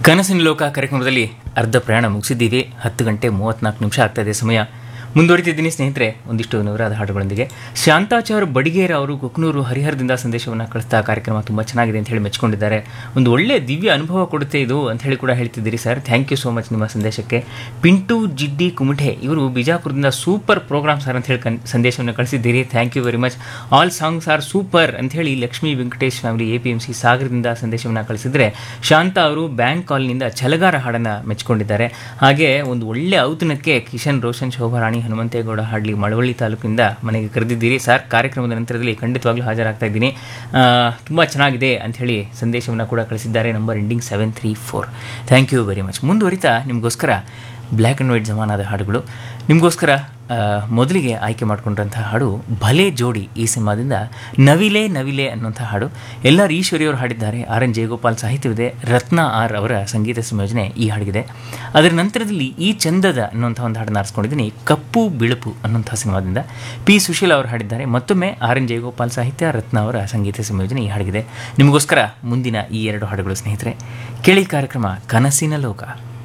ಕನಸಿನ ಲೋಕ ಕಾರ್ಯಕ್ರಮದಲ್ಲಿ ಅರ್ಧ ಪ್ರಯಾಣ ಮುಗಿಸಿದ್ದೀವಿ ಹತ್ತು ಗಂಟೆ ಮೂವತ್ನಾಲ್ಕು ನಿಮಿಷ ಆಗ್ತಾ ಇದೆ ಸಮಯ ಮುಂದುವರಿತಿದ್ದೀನಿ ಸ್ನೇಹಿತರೆ ಒಂದಿಷ್ಟು ನವರಾದ ಹಾಡುಗಳೊಂದಿಗೆ ಶಾಂತಾಚಾರ್ ಬಡಿಗೇರ ಅವರು ಕುಕ್ನೂರು ಹರಿಹರದಿಂದ ಸಂದೇಶವನ್ನು ಕಳಿಸ್ತಾ ಕಾರ್ಯಕ್ರಮ ತುಂಬ ಚೆನ್ನಾಗಿದೆ ಅಂತ ಹೇಳಿ ಮೆಚ್ಕೊಂಡಿದ್ದಾರೆ ಒಂದು ಒಳ್ಳೆ ದಿವ್ಯ ಅನುಭವ ಕೊಡುತ್ತೆ ಇದು ಅಂತ ಹೇಳಿ ಕೂಡ ಹೇಳ್ತಿದ್ದೀರಿ sir thank you so much ನಿಮ್ಮ ಸಂದೇಶಕ್ಕೆ ಪಿಂಟು ಜಿಡ್ಡಿ ಕುಮಟೆ ಇವರು ಬಿಜಾಪುರದಿಂದ ಸೂಪರ್ ಪ್ರೋಗ್ರಾಮ್ ಸರ್ ಅಂತ ಹೇಳಿ ಕನ್ ಸಂದೇಶವನ್ನು ಕಳಿಸಿದ್ದೀರಿ thank you very much all songs are super ಅಂತ ಹೇಳಿ Lakshmi Venkatesh family A P M C ಸಾಗರದಿಂದ ಸಂದೇಶವನ್ನು ಕಳಿಸಿದ್ರೆ ಶಾಂತಾ ಅವರು ಬ್ಯಾಂಕ್ ಕಾಲ್ನಿಂದ ಛಲಗಾರ ಹಾಡನ್ನು ಮೆಚ್ಕೊಂಡಿದ್ದಾರೆ ಹಾಗೆ ಒಂದು ಒಳ್ಳೆ ಔತಣಕ್ಕೆ ಕಿಶನ್ ರೋಷನ್ ಶೋಭಾರಾಣಿ ಹನುಮಂತೇಗೌಡ ಹಾಡ್ಲಿ ಮಳವಳ್ಳಿ ತಾಲೂಕಿನಿಂದ ಮನೆಗೆ ಕರೆದಿದ್ದೀರಿ ಸರ್ ಕಾರ್ಯಕ್ರಮದ ನಂತರದಲ್ಲಿ ಖಂಡಿತವಾಗ್ಲೂ ಹಾಜರಾಗ್ತಾ ಇದ್ದೀನಿ ತುಂಬ ಚೆನ್ನಾಗಿದೆ ಅಂತ ಹೇಳಿ ಸಂದೇಶವನ್ನು ಕೂಡ ಕಳಿಸಿದ್ದಾರೆ number ending seven three four thank you very much ಮುಂದುವರಿತಾ ನಿಮಗೋಸ್ಕರ ಬ್ಲ್ಯಾಕ್ ಆ್ಯಂಡ್ ವೈಟ್ ಜಮಾನದ ಹಾಡುಗಳು ನಿಮಗೋಸ್ಕರ ಆ, ಮೊದಲಿಗೆ ಆಯ್ಕೆ ಮಾಡಿಕೊಂಡ್ರಂಥ ಹಾಡು ಭಲೆ ಜೋಡಿ ಈ ಸಿನಿಮಾದಿಂದ ನವಿಲೆ ನವಿಲೆ ಅನ್ನುವಂಥ ಹಾಡು ಎಲ್ಲ ಈಶ್ವರಿಯವರು ಹಾಡಿದ್ದಾರೆ ಆರ್ ಎನ್ ಜಯಗೋಪಾಲ್ ಸಾಹಿತ್ಯವಿದೆ ರತ್ನ ಆರ್ ಅವರ ಸಂಗೀತ ಸಂಯೋಜನೆ ಈ ಹಾಡಿಗಿದೆ ಅದರ ನಂತರದಲ್ಲಿ ಈ ಚಂದದ ಅನ್ನುವಂಥ ಒಂದು ಹಾಡನ್ನು ಆರಿಸ್ಕೊಂಡಿದ್ದೀನಿ ಕಪ್ಪು ಬಿಳುಪು ಅನ್ನುವಂಥ ಸಿನಿಮಾದಿಂದ ಪಿ ಸುಶೀಲ್ ಅವರು ಹಾಡಿದ್ದಾರೆ ಮತ್ತೊಮ್ಮೆ ಆರ್ ಎನ್ ಜಯಗೋಪಾಲ್ ಸಾಹಿತ್ಯ ರತ್ನ ಅವರ ಸಂಗೀತ ಸಂಯೋಜನೆ ಈ ಹಾಡಿಗಿದೆ ನಿಮಗೋಸ್ಕರ ಮುಂದಿನ ಈ ಎರಡು ಹಾಡುಗಳು ಸ್ನೇಹಿತರೆ ಕೇಳಿ ಕಾರ್ಯಕ್ರಮ ಕನಸಿನ ಲೋಕ